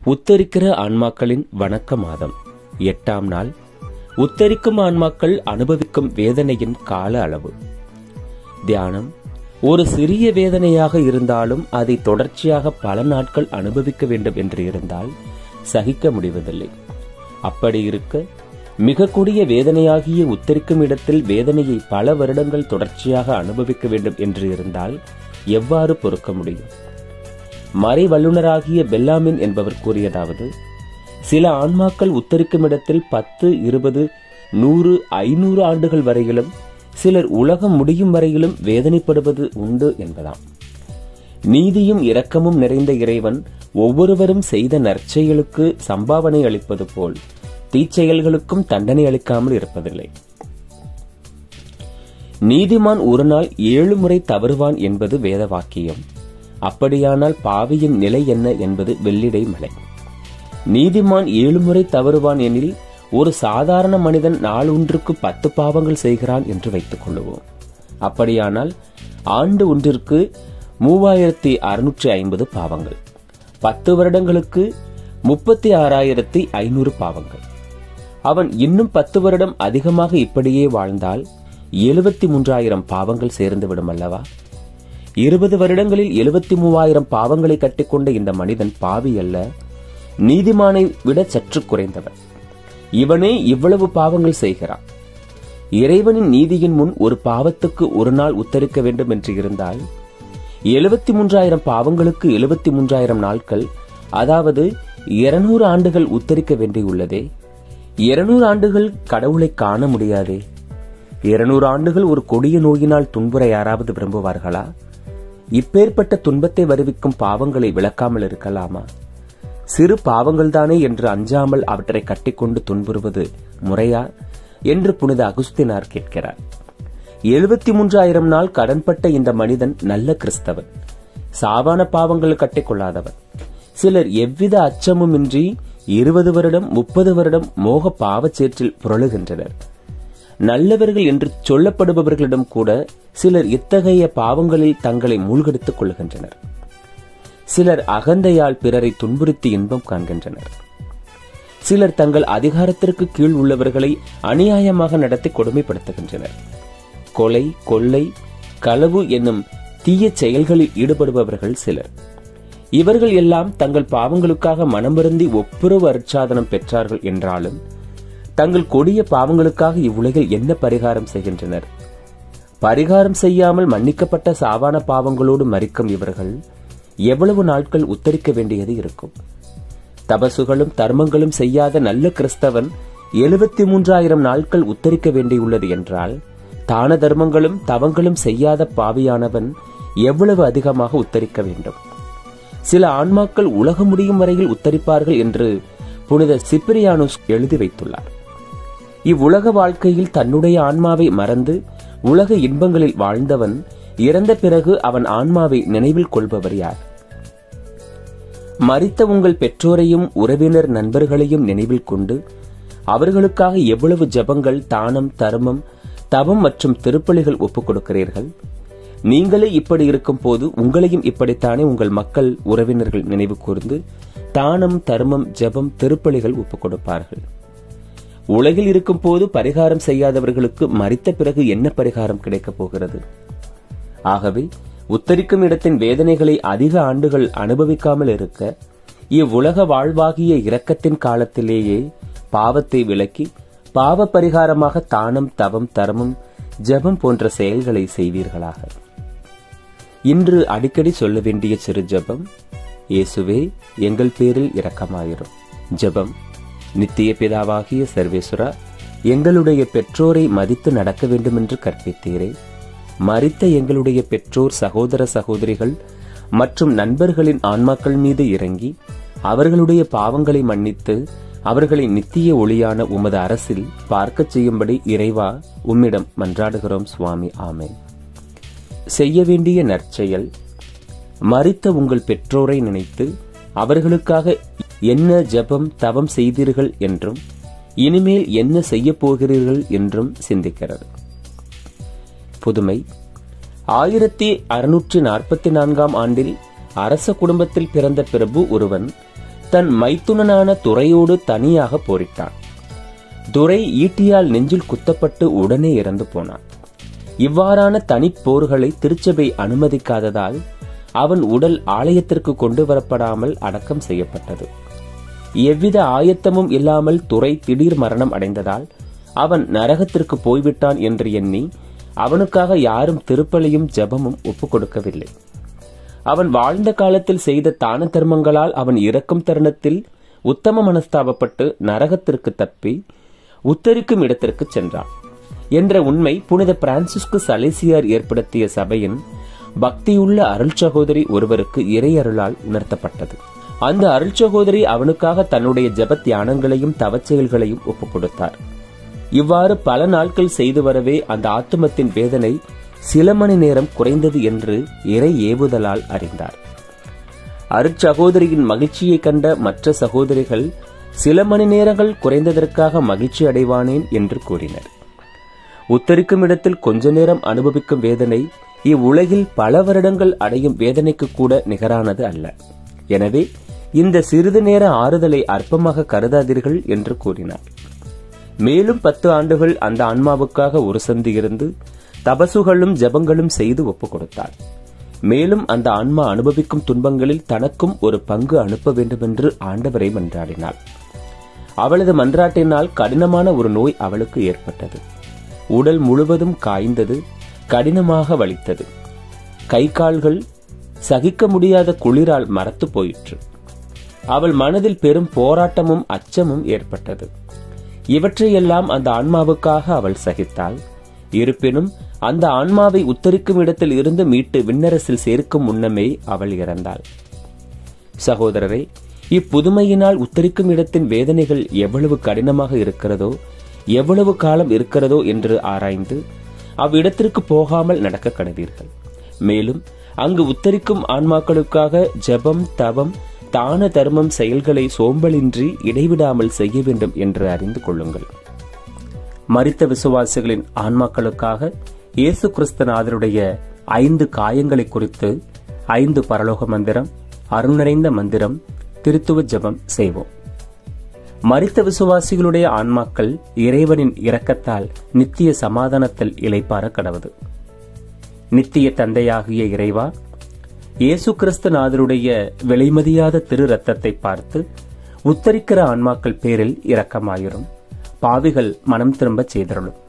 உத்தரிக்கிற ஆன்மாக்களின் வணக்க மாதம் எட்டாம் நாள் உத்தரிக்கும் ஆன்மாக்கள் அனுபவிக்கும் வேதனையின் கால அளவு தியானம் ஒரு சிறிய வேதனையாக இருந்தாலும் அதை தொடர்ச்சியாக பல நாட்கள் அனுபவிக்க வேண்டும் என்று இருந்தால் சகிக்க முடிவதில்லை அப்படி இருக்க மிக கொடிய வேதனையாகிய உத்தரிக்கும் இடத்தில் வேதனையை பல வருடங்கள் தொடர்ச்சியாக அனுபவிக்க வேண்டும் என்று இருந்தால் எவ்வாறு பொறுக்க முடியும் மறை வல்லுநராகிய பெல்லாமின் என்பவர் கூறியதாவது சில ஆன்மாக்கள் உத்தரிக்கும் இடத்தில் பத்து இருபது நூறு ஐநூறு ஆண்டுகள் வரையிலும் சிலர் உலகம் முடியும் வரையிலும் வேதனைப்படுவது உண்டு என்பதாம் நீதியும் இரக்கமும் நிறைந்த இறைவன் ஒவ்வொருவரும் செய்த நற்செயலுக்கு சம்பாவனை அளிப்பது போல் தீச்செயல்களுக்கும் தண்டனை அளிக்காமல் இருப்பதில்லை நீதிமான் ஒரு நாள் ஏழு முறை தவறுவான் என்பது வேத வாக்கியம் அப்படியானால் பாவியின் நிலை என்ன என்பது வெள்ளிடை மலை நீதிமான் ஏழு முறை தவறுவான் எனில் ஒரு சாதாரண மனிதன் நாள் ஒன்றுக்கு பத்து பாவங்கள் செய்கிறான் என்று வைத்துக் கொள்ளுவோம் அப்படியானால் ஆண்டு ஒன்றிற்கு மூவாயிரத்தி அறுநூற்றி ஐம்பது பாவங்கள் பத்து வருடங்களுக்கு முப்பத்தி ஆறாயிரத்தி ஐநூறு பாவங்கள் அவன் இன்னும் பத்து வருடம் அதிகமாக இப்படியே வாழ்ந்தால் எழுபத்தி மூன்றாயிரம் பாவங்கள் சேர்ந்து விடும் அல்லவா இருபது வருடங்களில் எழுபத்தி மூவாயிரம் பாவங்களை கட்டிக்கொண்ட இந்த மனிதன் பாவி அல்ல நீதிமானை விட சற்று குறைந்தவன் இவனே இவ்வளவு பாவங்கள் செய்கிறான் இறைவனின் நீதியின் முன் ஒரு பாவத்துக்கு ஒரு நாள் உத்தரிக்க வேண்டும் என்று இருந்தால் எழுபத்தி மூன்றாயிரம் பாவங்களுக்கு எழுபத்தி மூன்றாயிரம் நாட்கள் அதாவது இருநூறு ஆண்டுகள் உத்தரிக்க வேண்டியுள்ளதே இருநூறு ஆண்டுகள் கடவுளை காண முடியாதே இருநூறு ஆண்டுகள் ஒரு கொடிய நோயினால் துன்புற யாராவது விரும்புவார்களா இப்பேற்பட்ட துன்பத்தை வருவிக்கும் பாவங்களை விளக்காமல் இருக்கலாமா சிறு பாவங்கள்தானே என்று அஞ்சாமல் அவற்றை கட்டிக்கொண்டு துன்புறுவது முறையா என்று புனித அகுஸ்தினார் கேட்கிறார் எழுபத்தி மூன்றாயிரம் நாள் கடன்பட்ட இந்த மனிதன் நல்ல கிறிஸ்தவன் சாவான பாவங்கள் கட்டிக்கொள்ளாதவன் சிலர் எவ்வித அச்சமுமின்றி இருபது வருடம் முப்பது வருடம் மோக பாவச்சேற்றில் புரளுகின்றனர் நல்லவர்கள் என்று சொல்லப்படுபவர்களிடம் கூட சிலர் இத்தகைய பாவங்களில் தங்களை மூழ்கடித்துக் கொள்கின்றனர் சிலர் அகந்தையால் பிறரை துன்புறுத்தி இன்பம் காண்கின்றனர் சிலர் தங்கள் அதிகாரத்திற்கு கீழ் உள்ளவர்களை அநியாயமாக நடத்தி கொடுமைப்படுத்துகின்றனர் கொலை கொள்ளை களவு என்னும் தீய செயல்களில் ஈடுபடுபவர்கள் சிலர் இவர்கள் எல்லாம் தங்கள் பாவங்களுக்காக மனமிருந்தி ஒப்புரவு அருட்சாதனம் பெற்றார்கள் என்றாலும் தங்கள் கொடிய பாவங்களுக்காக இவ்வுலகில் என்ன பரிகாரம் செய்கின்றனர் பரிகாரம் செய்யாமல் மன்னிக்கப்பட்ட சாவான பாவங்களோடு மறிக்கும் இவர்கள் எவ்வளவு நாட்கள் உத்தரிக்க வேண்டியது இருக்கும் தபசுகளும் தர்மங்களும் செய்யாத நல்ல கிறிஸ்தவன் எழுபத்தி மூன்றாயிரம் நாட்கள் உத்தரிக்க வேண்டியுள்ளது என்றால் தான தர்மங்களும் தவங்களும் செய்யாத பாவியானவன் எவ்வளவு அதிகமாக உத்தரிக்க வேண்டும் சில ஆன்மாக்கள் உலகம் முடியும் வரையில் உத்தரிப்பார்கள் என்று புனித சிப்பிரியானுஸ் எழுதி வைத்துள்ளார் இவ்வுலக வாழ்க்கையில் தன்னுடைய ஆன்மாவை மறந்து உலக இன்பங்களில் வாழ்ந்தவன் இறந்த பிறகு அவன் ஆன்மாவை நினைவில் கொள்பவர் யார் மறித்த உங்கள் பெற்றோரையும் உறவினர் நண்பர்களையும் நினைவில் கொண்டு அவர்களுக்காக எவ்வளவு ஜபங்கள் தானம் தர்மம் தவம் மற்றும் திருப்பலிகள் ஒப்புக் கொடுக்கிறீர்கள் நீங்களே இப்படி இருக்கும் போது உங்களையும் இப்படித்தானே உங்கள் மக்கள் உறவினர்கள் நினைவு கூர்ந்து தானம் தர்மம் ஜபம் திருப்பலிகள் ஒப்புக் கொடுப்பார்கள் உலகில் இருக்கும் போது பரிகாரம் செய்யாதவர்களுக்கு மறித்த பிறகு என்ன பரிகாரம் கிடைக்கப் போகிறது ஆகவே உத்தரிக்கும் இடத்தின் வேதனைகளை அதிக ஆண்டுகள் அனுபவிக்காமல் இருக்க இவ்வுலக வாழ்வாகிய இரக்கத்தின் காலத்திலேயே பாவத்தை விலக்கி பாவ பரிகாரமாக தானம் தவம் தரமும் ஜபம் போன்ற செயல்களை செய்வீர்களாக இன்று அடிக்கடி சொல்ல வேண்டிய சிறு ஜபம் இயேசுவே எங்கள் பேரில் இரக்கமாயிரும் ஜபம் நித்திய பிதாவாகிய சர்வேஸ்வரா எங்களுடைய பெற்றோரை மதித்து நடக்க வேண்டும் என்று கற்பித்தீரே மறித்த எங்களுடைய பெற்றோர் சகோதர சகோதரிகள் மற்றும் நண்பர்களின் ஆன்மாக்கள் மீது இறங்கி அவர்களுடைய பாவங்களை மன்னித்து அவர்களை நித்திய ஒளியான உமது அரசில் பார்க்கச் செய்யும்படி இறைவா உம்மிடம் மன்றாடுகிறோம் சுவாமி ஆமென் செய்ய வேண்டிய நற்செயல் மறித்த உங்கள் பெற்றோரை நினைத்து அவர்களுக்காக என்ன ஜெபம் தவம் செய்தீர்கள் என்றும் இனிமேல் என்ன செய்யப் போகிறீர்கள் என்றும் சிந்திக்கிறது புதுமை ஆயிரத்தி அறுநூற்றி நாற்பத்தி நான்காம் ஆண்டில் அரச குடும்பத்தில் பிறந்த பிரபு ஒருவன் தன் மைத்துனனான துரையோடு தனியாக போரிட்டான் துரை ஈட்டியால் நெஞ்சில் குத்தப்பட்டு உடனே இறந்து போனான் இவ்வாறான தனிப்போர்களை திருச்சபை அனுமதிக்காததால் அவன் உடல் ஆலயத்திற்கு கொண்டு வரப்படாமல் அடக்கம் செய்யப்பட்டது எவ்வித ஆயத்தமும் இல்லாமல் துரை திடீர் மரணம் அடைந்ததால் அவன் நரகத்திற்கு போய்விட்டான் என்று எண்ணி அவனுக்காக யாரும் திருப்பலியும் ஜெபமும் ஒப்புக் கொடுக்கவில்லை அவன் வாழ்ந்த காலத்தில் செய்த தான தர்மங்களால் அவன் இறக்கும் தருணத்தில் உத்தம மனஸ்தாபப்பட்டு நரகத்திற்கு தப்பி உத்தரிக்கும் இடத்திற்கு சென்றான் என்ற உண்மை புனித பிரான்சிஸ்கு சலேசியார் ஏற்படுத்திய சபையின் பக்தியுள்ள அருள் சகோதரி ஒருவருக்கு இறையருளால் உணர்த்தப்பட்டது அந்த அருள் சகோதரி அவனுக்காக தன்னுடைய ஜெப தியானங்களையும் தவச்செயல்களையும் ஒப்புக் கொடுத்தார் இவ்வாறு பல நாட்கள் செய்து வரவே அந்த ஆத்துமத்தின் வேதனை சில மணி நேரம் குறைந்தது என்று இறை ஏவுதலால் அறிந்தார் அருட்சகோதரியின் மகிழ்ச்சியை கண்ட மற்ற சகோதரிகள் சில மணி நேரங்கள் குறைந்ததற்காக மகிழ்ச்சி அடைவானேன் என்று கூறினர் உத்தரிக்கும் இடத்தில் கொஞ்ச நேரம் அனுபவிக்கும் வேதனை இவ்வுலகில் பல வருடங்கள் அடையும் வேதனைக்கு கூட நிகரானது அல்ல எனவே இந்த சிறிது நேர ஆறுதலை அற்பமாக கருதாதீர்கள் என்று கூறினார் மேலும் பத்து ஆண்டுகள் அந்த ஆன்மாவுக்காக ஒரு சந்தி இருந்து தபசுகளும் ஜபங்களும் செய்து ஒப்புக் கொடுத்தார் மேலும் அந்த ஆன்மா அனுபவிக்கும் துன்பங்களில் தனக்கும் ஒரு பங்கு அனுப்ப வேண்டுமென்று ஆண்டவரை மன்றாடினாள் அவளது மன்றாட்டினால் கடினமான ஒரு நோய் அவளுக்கு ஏற்பட்டது உடல் முழுவதும் காய்ந்தது கடினமாக வலித்தது கை கால்கள் சகிக்க முடியாத குளிரால் மரத்து போயிற்று அவள் மனதில் பெரும் போராட்டமும் அச்சமும் ஏற்பட்டது இவற்றையெல்லாம் அந்த ஆன்மாவுக்காக அவள் சகித்தாள் இருப்பினும் அந்த ஆன்மாவை உத்தரிக்கும் இடத்தில் இருந்து மீட்டு விண்ணரசில் சேர்க்கும் முன்னமே அவள் இறந்தாள் சகோதரரே இப்புதுமையினால் உத்தரிக்கும் இடத்தின் வேதனைகள் எவ்வளவு கடினமாக இருக்கிறதோ எவ்வளவு காலம் இருக்கிறதோ என்று ஆராய்ந்து அவ்விடத்திற்கு போகாமல் நடக்க கடவீர்கள் மேலும் அங்கு உத்தரிக்கும் ஆன்மாக்களுக்காக ஜெபம் தவம் தான தர்மம் செயல்களை சோம்பலின்றி இடைவிடாமல் செய்ய வேண்டும் என்று அறிந்து கொள்ளுங்கள் மரித்த விசுவாசிகளின் ஆன்மாக்களுக்காக இயேசு கிறிஸ்தநாதருடைய ஐந்து காயங்களை குறித்து ஐந்து பரலோக மந்திரம் அருள் நிறைந்த மந்திரம் திருத்துவ ஜெபம் செய்வோம் மரித்த விசுவாசிகளுடைய ஆன்மாக்கள் இறைவனின் இரக்கத்தால் நித்திய சமாதானத்தில் இளைப்பார கடவுது நித்திய தந்தையாகிய இறைவா இயேசு கிறிஸ்து நாதருடைய விலைமதியாத திரு ரத்தத்தை பார்த்து உத்தரிக்கிற ஆன்மாக்கள் பேரில் இரக்கமாயிரும் பாவிகள் மனம் திரும்பச் செய்தருளும்